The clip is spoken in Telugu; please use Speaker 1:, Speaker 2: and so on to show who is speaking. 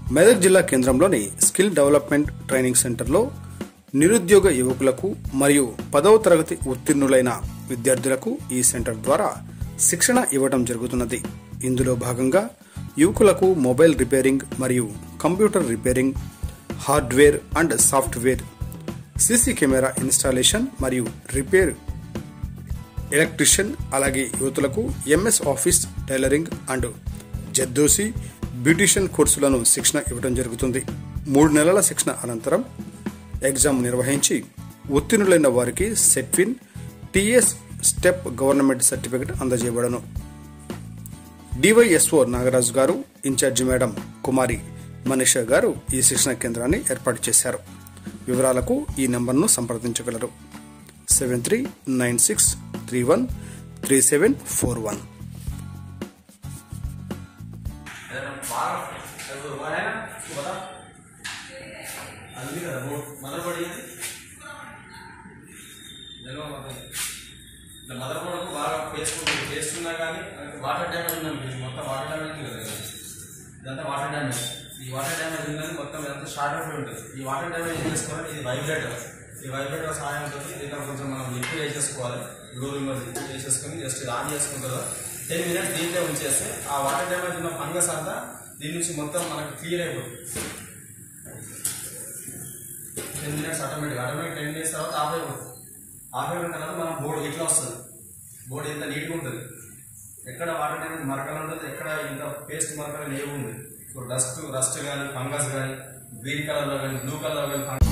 Speaker 1: మెదక్ జిల్లా కేంద్రంలోని స్కిల్ డెవలప్మెంట్ ట్రైనింగ్ సెంటర్లో నిరుద్యోగ యువకులకు మరియు పదవ తరగతి ఉత్తీర్ణులైన విద్యార్థులకు ఈ సెంటర్ ద్వారా శిక్షణ ఇవ్వడం జరుగుతున్నది ఇందులో భాగంగా యువకులకు మొబైల్ రిపేరింగ్ మరియు computer repairing hardware and software CC camera installation మరియు రిపేర్ ఎలక్ట్రిషియన్ అలాగే యువతులకు ఎంఎస్ ఆఫీస్ టైలరింగ్ అండ్ జద్దోసి బ్యూటిషియన్ కోర్సులను శిక్షణ ఇవ్వడం జరుగుతుంది మూడు నెలల శిక్షణ అనంతరం ఎగ్జామ్ నిర్వహించి ఉత్తీర్ణులైన వారికి SETWIN TS step government certificate అందజేయబడను DYSO Nagaraju garu incharge madam కుమారి మనీషా గారు ఈ శిక్షణ కేంద్రాన్ని ఏర్పాటు చేశారు వివరాలకు ఈ నంబర్ను సంప్రదించగలరు seven three nine six three one three seven four one
Speaker 2: అది కదా మదర్ బోర్డ్ ఏంటి మదర్ బోర్డ్ బాగా పేస్ట్ పేస్ట్ ఉన్నా కానీ వాటర్ డ్యామేజ్ ఉందండి ఇది మొత్తం వాటర్ డ్యామేజ్ ఉంది కదా ఇదంతా వాటర్ డ్యామేజ్ ఈ వాటర్ డ్యామేజ్ ఉందని మొత్తం ఇదంతా షార్ట్ అవుట్ ఉంటుంది ఈ వాటర్ డ్యామేజ్ ఏం చేసుకోవాలి ఇది వైబ్రేటర్ ఈ వైబ్రేటర్ సహాయంతో దీంట్లో కొంచెం మనం లిక్విడ్ వేసేసుకోవాలి బ్లూ రిమర్ లిక్విడ్ వేసేసుకొని జస్ట్ ఇది ఆన్ చేసుకుంటుందో టెన్ మినిట్స్ దీంట్లో ఉంచేస్తే ఆ వాటర్ డ్యామేజ్ ఉన్న ఫంగస్ అంతా దీని నుంచి మొత్తం మనకు క్లియర్ అయిపోతుంది ten minutes automatic automatic ten minutes తర్వాత ఆఫ్ అయిపోతుంది ఆఫ్ అయిపోయిన తర్వాత మనం బోర్డు ఇట్లా వస్తుంది బోర్డు ఎంత నీట్గా ఉంటుంది ఎక్కడ వాటర్ డ్యామేజ్ మరకలు ఉంటుంది ఎక్కడ ఇంత పేస్ట్ మరకలు లేవు ఉంది ఇప్పుడు డస్ట్ రస్ట్ కానీ ఫంగస్ కానీ గ్రీన్ కలర్లో కానీ బ్లూ కలర్లో కానీ